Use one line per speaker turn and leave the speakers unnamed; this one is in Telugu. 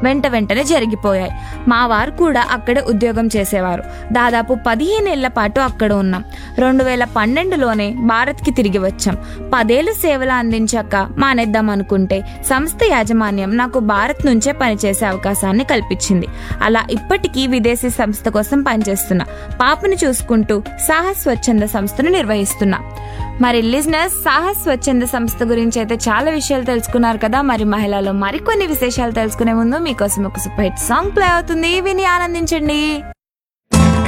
వెంట వెంటనే జరిగిపోయాయి మా వారు కూడా అక్కడే ఉద్యోగం చేసేవారు దాదాపు పదిహేను ఏళ్ల పాటు అక్కడ ఉన్నాం రెండు వేల పన్నెండులోనే భారత్కి తిరిగి వచ్చాం పదేళ్ళు సేవలు అందించాక మానేద్దాం అనుకుంటే సంస్థ యాజమాన్యం నాకు భారత్ నుంచే పనిచేసే అవకాశాన్ని కల్పించింది అలా ఇప్పటికీ విదేశీ సంస్థ కోసం పనిచేస్తున్నా పాపను చూసుకుంటూ సాహస్ స్వచ్ఛంద సంస్థను నిర్వహిస్తున్నా మరి లిజినెస్ సాహస్ స్వచ్ఛంద సంస్థ గురించి అయితే చాలా విషయాలు తెలుసుకున్నారు కదా మరి మహిళలో మరికొన్ని విశేషాలు తెలుసుకునే ముందు మీకోసం ఒక సూపర్ హిట్ సాంగ్ ప్లే అవుతుంది విని ఆనందించండి